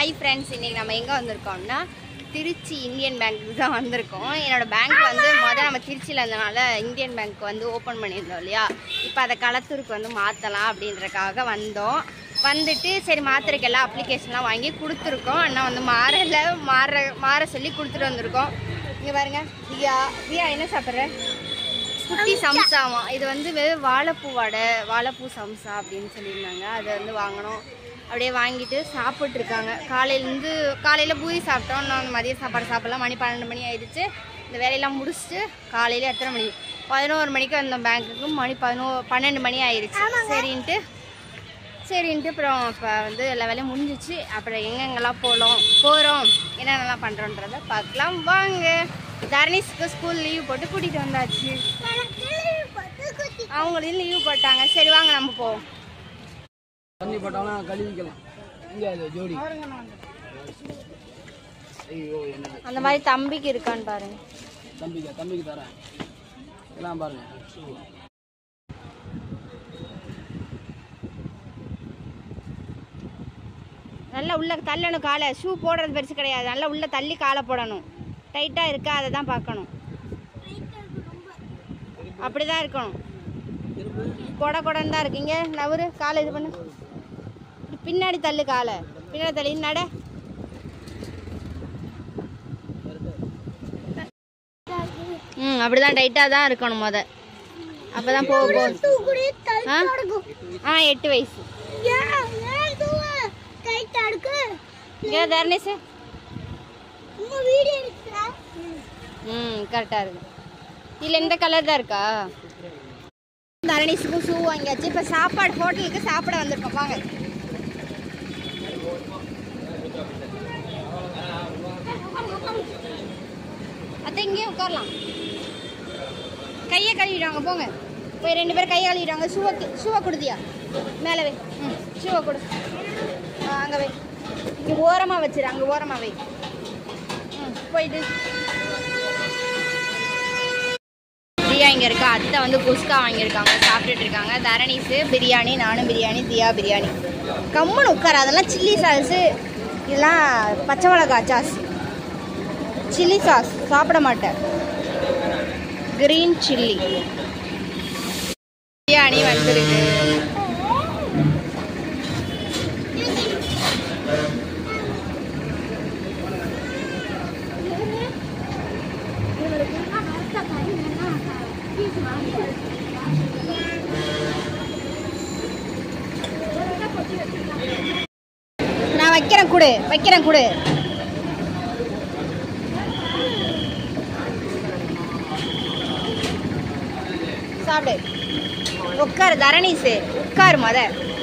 hi friends இன்னைக்கு நம்ம எங்கே வந்திருக்கோம்னா திருச்சி இந்தியன் பேங்க்கு தான் வந்திருக்கோம் என்னோட பேங்க் வந்து மொதல் நம்ம திருச்சியில் இருந்தனால இந்தியன் பேங்க் வந்து ஓப்பன் பண்ணியிருந்தோம் இல்லையா இப்போ அதை களத்தூருக்கு வந்து மாற்றலாம் அப்படின்றக்காக வந்தோம் வந்துட்டு சரி மாற்றுறதுக்கு எல்லா அப்ளிகேஷன்லாம் வாங்கி கொடுத்துருக்கோம் அண்ணா வந்து மாறல மாற மாற சொல்லி கொடுத்துட்டு வந்திருக்கோம் இங்கே பாருங்க தியா தியா என்ன சாப்பிட்ற குட்டி சம்சாமா இது வந்து வெறும் வாழைப்பூ வடை வாழைப்பூ சம்சா அப்படின்னு சொல்லியிருந்தாங்க அதை வந்து வாங்கினோம் அப்படியே வாங்கிட்டு சாப்பிட்டு இருக்காங்க காலையிலேருந்து காலையில் பூரி சாப்பிட்டோம் நான் மதிய சாப்பாடு சாப்பிடலாம் மணி பன்னெண்டு மணி ஆயிடுச்சு இந்த வேலையெல்லாம் முடிச்சுட்டு காலையில் எத்தனை மணி பதினோரு மணிக்கு வந்தோம் பேங்க்குக்கு மணி பதினோ பன்னெண்டு மணி ஆயிடுச்சு சரின்ட்டு சரின்ட்டு அப்புறம் இப்போ வந்து எல்லா வேலையும் முடிஞ்சிச்சு அப்புறம் எங்கெங்கெல்லாம் போகலாம் போகிறோம் என்னென்னலாம் பண்ணுறோன்றத பார்க்கலாம் வாங்க தர்னிஷ்க்கு ஸ்கூல் லீவ் போட்டு கூட்டிகிட்டு வந்தாச்சு அவங்களையும் லீவ் போட்டாங்க சரி வாங்க நம்ம போவோம் தண்ணி போட்டோம்னா கழுவிக்கலாம் இங்கே அது ஜோடி ஐயோ என்ன அந்த மாதிரி தம்பிக்கு இருக்கான்னு பாருங்க தம்பிக்கு தம்பிக்கு தரேன் எல்லாம் பாருங்க நல்லா உள்ள தள்ளணும் காலை ஷூ போடுறது பெருசு கிடையாது நல்லா உள்ள தள்ளி காலை போடணும் டைட்டாக இருக்கா அதை தான் பார்க்கணும் அப்படி தான் இருக்கணும் கொட கொடன்னு தான் இருக்கீங்க நவரு காலை இது பண்ணு இப்படி பின்னாடி தள்ளு காலை பின்னாடி தள்ளி நட ம் அப்படிதான் டைட்டாக தான் இருக்கணும் முத அப்போ தான் போக போகும் ஆ ஆ எட்டு வயசு இங்கே தர்ணேஷ் ம் கரெக்டாக இருக்கு இதில் இந்த கலர் தான் இருக்கா தரணீஷுக்கும் ஷூ வாங்கியாச்சு இப்போ சாப்பாடு ஹோட்டலுக்கு சாப்பிட வந்திருக்கோம் வாங்க அத்தை இங்கேயே உட்காரலாம் கையை கழுவிடுவாங்க போங்க போய் ரெண்டு பேரும் கையை கழுவிடுவாங்க ஷூவை ஷூவை கொடுத்தியா மேலே வை ம் ஷூவை கொடு ஆ, அங்கே வை இங்கே ஓரமாக வச்சிரு அங்கே ஓரமாக வை ம் போயிட்டு தியா இங்கே இருக்கா அத்தை வந்து குஸ்கா வாங்கியிருக்காங்க சாப்பிட்டுட்டு இருக்காங்க தரணீஸு பிரியாணி நானும் பிரியாணி தியா பிரியாணி கம்முன்னு உட்கார அதெல்லாம் சில்லி சாஸு இதெல்லாம் பச்சை மிளகா சாஸ் சில்லி சாஸ் சாப்பிட மாட்டேன் கிரீன் சில்லி பிரியாணி வந்திருக்கு நான் வைக்கிறேன் கொடு வைக்கிறேன் கொடு சாப்பிடு உட்காரு தரணீஸு உட்காரு மொத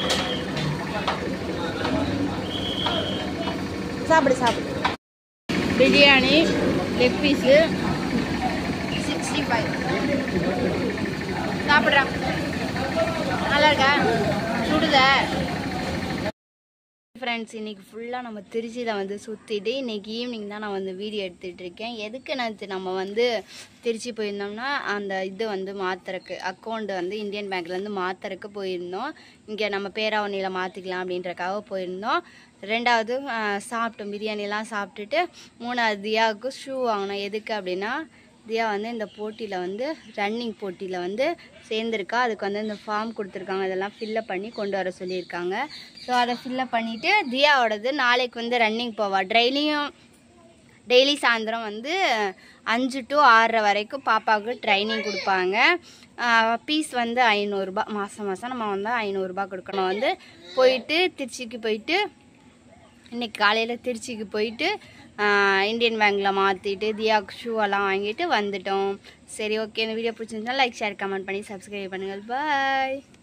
சாப்பிடு சாப்பிடு biryani leg piece sixty five சாப்பிட்றான் நல்லா இருக்கா சுடுத ஃப்ரெண்ட்ஸ் இன்னைக்கு ஃபுல்லாக நம்ம திருச்சியில் வந்து சுற்றிட்டு இன்னைக்கு ஈவினிங் தான் நான் வந்து வீடியோ எடுத்துகிட்டு இருக்கேன் எதுக்கு நேற்று நம்ம வந்து திருச்சி போயிருந்தோம்னா அந்த இது வந்து மாத்துறக்கு அக்கௌண்ட் வந்து இந்தியன் பேங்க்லேருந்து மாத்துறக்கு போயிருந்தோம் இங்கே நம்ம பேராவணியில் மாற்றிக்கலாம் அப்படின்றக்காக போயிருந்தோம் ரெண்டாவது ஆஹ், சாப்பிட்டோம் பிரியாணிலாம் சாப்பிட்டுட்டு மூணாவது தியாவுக்கு ஷூ வாங்கினோம் எதுக்கு அப்படின்னா தியா வந்து இந்த போட்டியில் வந்து ரன்னிங் போட்டியில் வந்து சேர்ந்துருக்கா அதுக்கு வந்து இந்த ஃபார்ம் கொடுத்துருக்காங்க அதெல்லாம் ஃபில்லப் பண்ணி கொண்டு வர சொல்லியிருக்காங்க ஸோ அதை ஃபில்லப் பண்ணிவிட்டு தியாவோடது நாளைக்கு வந்து ரன்னிங் போவா டெய்லியும் டெய்லி சாயந்தரம் வந்து அஞ்சு டு ஆறரை வரைக்கும் பாப்பாவுக்கு ட்ரைனிங் கொடுப்பாங்க ஃபீஸ் வந்து ஐநூறுரூபா மாதம் மாதம் நம்ம வந்து ஐநூறுரூபா கொடுக்கணும் வந்து போயிட்டு திருச்சிக்கு போயிட்டு இன்னைக்கு காலையில் திருச்சிக்கு போயிட்டு ஆஹ், இந்தியன் பேங்க்கில் மாற்றிட்டு தியாக்கு ஷூ எல்லாம் வாங்கிட்டு வந்துட்டோம் சரி ஓகே இந்த வீடியோ பிடிச்சிருந்தா லைக் ஷேர் கமெண்ட் பண்ணி சப்ஸ்கிரைப் பண்ணுங்கள் பாய்